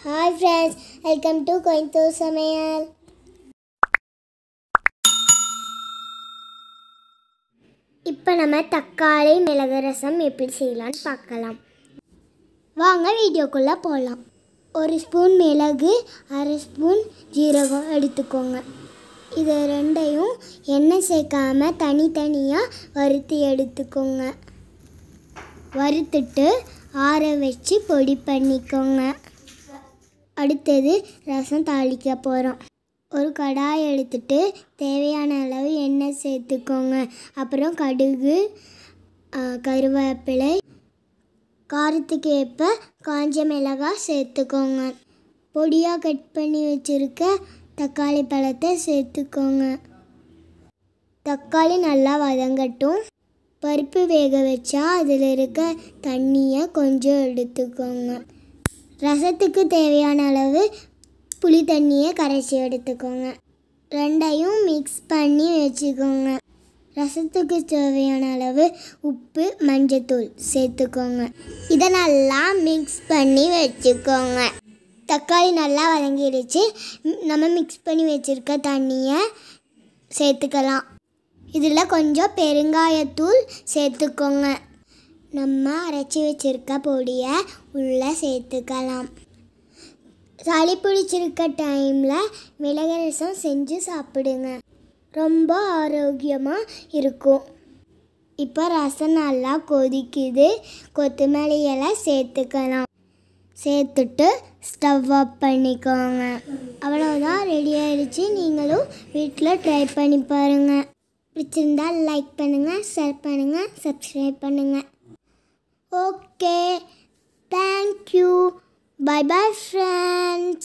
hi friends welcome to Coimbatore Samayal இப்போ நம்ம தக்காளி மிளகு ரசம் எப்படி செய்யலாம்னு பார்க்கலாம் வாங்க வீடியோக்குள்ளே போகலாம் ஒரு ஸ்பூன் மிளகு அரை ஸ்பூன் ஜீரகம் எடுத்துக்கோங்க இது ரெண்டையும் எண்ணெய் சேர்க்காம தனித்தனியாக வறுத்து எடுத்துக்கோங்க வறுத்துட்டு ஆற வச்சு பொடி பண்ணிக்கோங்க அடுத்தது ரசம் தாளிக்க போகிறோம் ஒரு கடாய் எடுத்துட்டு தேவையான அளவு எண்ணெய் சேர்த்துக்கோங்க அப்புறம் கடுகு ஆ, கருவேப்பிலை காரத்துக்கு ஏற்ப காஞ்ச மிளகாய் சேர்த்துக்கோங்க பொடியாக கட் பண்ணி வச்சுருக்க தக்காளி பழத்தை சேர்த்துக்கோங்க தக்காளி நல்லா வதங்கட்டும் பருப்பு வேக வச்சா அதில் இருக்க தண்ணியை கொஞ்சம் எடுத்துக்கோங்க ரசத்துக்கு தேவையான அளவு புளி தண்ணியை கரைச்சி எடுத்துக்கோங்க ரெண்டையும் மிக்ஸ் பண்ணி வச்சுக்கோங்க ரசத்துக்கு தேவையான அளவு உப்பு மஞ்சத்தூள் சேர்த்துக்கோங்க இதை நல்லா மிக்ஸ் பண்ணி வச்சுக்கோங்க தக்காளி நல்லா வதங்கிடுச்சு ம், நம்ம மிக்ஸ் பண்ணி வச்சுருக்க தண்ணியை சேர்த்துக்கலாம் இதில் கொஞ்சம் பெருங்காயத்தூள் சேர்த்துக்கோங்க நம்ம அரைச்சி வச்சிருக்க பொடியை உள்ளே சேர்த்துக்கலாம் சளி பிடிச்சிருக்க டைமில் மிளகு ரசம் செஞ்சு சாப்பிடுங்க ரொம்ப ஆரோக்கியமாக இருக்கும் இப்போ ரசம் நல்லா கொதிக்குது கொத்தமல்லி இலை சேர்த்துக்கலாம் சேர்த்துட்டு ஸ்டவ் ஆஃப் பண்ணிக்கோங்க அவ்வளோதான் ரெடி ஆயிடுச்சு நீங்களும் வீட்டில் ட்ரை பண்ணி பாருங்கள் பிடிச்சிருந்தா லைக் பண்ணுங்கள் ஷேர் பண்ணுங்கள் சப்ஸ்கிரைப் பண்ணுங்கள் okay thank you bye bye friends